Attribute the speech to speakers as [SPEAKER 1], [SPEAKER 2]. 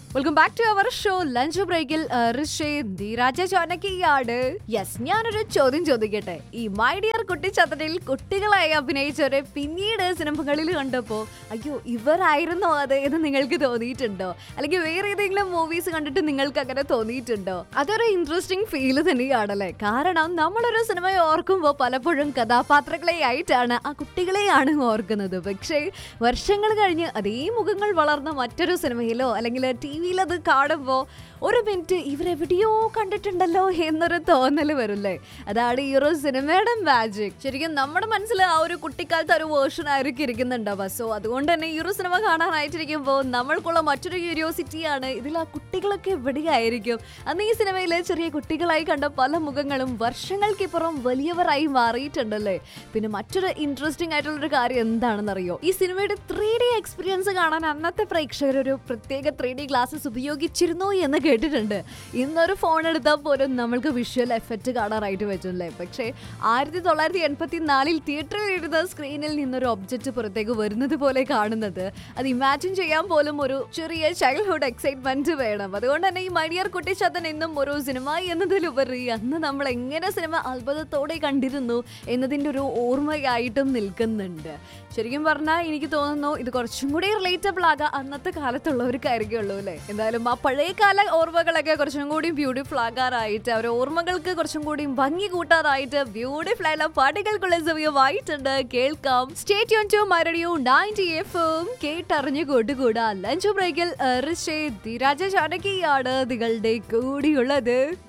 [SPEAKER 1] welcome back to our show lunch ബ്രേക്കിൽ ധീരാജ ചോനക്കിയാണ് yes ഞാനൊരു ചോദ്യം ചോദിക്കട്ടെ ഈ മൈ ഡിയർ കുട്ടിച്ചത്തനിൽ കുട്ടികളായി അഭിനയിച്ചവരെ പിന്നീട് സിനിമകളിൽ കണ്ടപ്പോ അയ്യോ ഇവരായിരുന്നോ അത് എന്ന് നിങ്ങൾക്ക് തോന്നിയിട്ടുണ്ടോ അല്ലെങ്കിൽ വേറെ ഏതെങ്കിലും മൂവീസ് കണ്ടിട്ട് നിങ്ങൾക്ക് അങ്ങനെ തോന്നിയിട്ടുണ്ടോ അതൊരു ഇൻട്രസ്റ്റിംഗ് ഫീല് തന്നെയാണല്ലേ കാരണം നമ്മളൊരു സിനിമ ഓർക്കുമ്പോൾ പലപ്പോഴും കഥാപാത്രങ്ങളെ ആയിട്ടാണ് ആ കുട്ടികളെയാണ് ഓർക്കുന്നത് പക്ഷേ വർഷങ്ങൾ കഴിഞ്ഞ് അതേ മുഖങ്ങൾ വളർന്ന മറ്റൊരു സിനിമയിലോ അല്ലെങ്കിൽ ടി വിയിൽ അത് കാണുമ്പോൾ ഒരു മിനിറ്റ് ഇവരെവിടെയോ കണ്ടിട്ടുണ്ടല്ലോ എന്നൊരു തോന്നൽ വരില്ലേ അതാണ് ഈ ഒരു സിനിമയുടെ മാജിക് ശരിക്കും നമ്മുടെ മനസ്സിൽ ആ ഒരു കുട്ടിക്കാലത്ത് ഒരു വേർഷൻ ആയിരിക്കും ഇരിക്കുന്നുണ്ടാവുക സോ അതുകൊണ്ട് തന്നെ ഈ ഒരു സിനിമ കാണാനായിട്ടിരിക്കുമ്പോൾ നമ്മൾക്കുള്ള മറ്റൊരു ക്യൂരിയോസിറ്റിയാണ് ഇതിൽ ആ കുട്ടികളൊക്കെ എവിടെയായിരിക്കും അന്ന് ഈ സിനിമയിൽ ചെറിയ കുട്ടികളായി കണ്ട പല മുഖങ്ങളും വർഷങ്ങൾക്കിപ്പുറം വലിയവരായി മാറിയിട്ടുണ്ടല്ലേ പിന്നെ മറ്റൊരു ഇൻട്രസ്റ്റിംഗ് ആയിട്ടുള്ളൊരു കാര്യം എന്താണെന്നറിയോ ഈ സിനിമയുടെ ത്രീ ഡി എക്സ്പീരിയൻസ് കാണാൻ അന്നത്തെ പ്രേക്ഷകർ ഒരു പ്രത്യേക ത്രീ ഡി ഗ്ലാസസ് ഉപയോഗിച്ചിരുന്നു എന്ന് കേട്ടിട്ടുണ്ട് ഇന്നൊരു ഫോൺ എടുത്താൽ പോലും നമ്മൾക്ക് വിഷ്വൽ എഫക്റ്റ് കാണാനായിട്ട് പറ്റില്ലേ പക്ഷേ ആയിരത്തി തൊള്ളായിരത്തി എൺപത്തി നാലിൽ തിയേറ്ററിൽ ഇരുന്ന സ്ക്രീനിൽ നിന്നൊരു ഒബ്ജക്റ്റ് പുറത്തേക്ക് വരുന്നത് പോലെ കാണുന്നത് അത് ഇമാജിൻ ചെയ്യാൻ പോലും ഒരു ചെറിയ ചൈൽഡ്ഹുഡ് എക്സൈറ്റ്മെന്റ് വേണം അതുകൊണ്ട് തന്നെ ഈ മണിയർ കുട്ടിച്ചത്തൻ എന്നും ഒരു സിനിമ എന്നതിലുപരി അന്ന് നമ്മൾ എങ്ങനെ സിനിമ അത്ഭുതത്തോടെ കണ്ടിരുന്നു എന്നതിൻ്റെ ഒരു ഓർമ്മയായിട്ടും നിൽക്കുന്നുണ്ട് ശരിക്കും പറഞ്ഞാൽ എനിക്ക് തോന്നുന്നു ഇത് കുറച്ചും കൂടി റിലേറ്റബിൾ ആകാം അന്നത്തെ കാലത്തുള്ളവർക്കായിരിക്കുള്ളൂ അല്ലേ എന്തായാലും ആ പഴയ കാല ഓർമ്മകളൊക്കെ കുറച്ചും കൂടി ബ്യൂട്ടിഫുൾ ആകാറായിട്ട് അവരുടെ ഓർമ്മകൾക്ക് കുറച്ചും കൂടി ഭംഗി കൂട്ടാറായിട്ട് ബ്യൂട്ടിഫുൾ ആയിട്ടുള്ള പാട്ടുകൾക്കുള്ള സമയമായിട്ടുണ്ട് കേൾക്കാം സ്റ്റേറ്റ് യോൺ ടു മരടിയോ നയൻറ്റി എഫും കേട്ടറിഞ്ഞു കൂട്ടുകൂടാ ലഞ്ച് ബ്രേക്കിൽ ഋഷേ ധീരാജ ചാനകിയാണ് നിങ്ങളുടെ കൂടിയുള്ളത്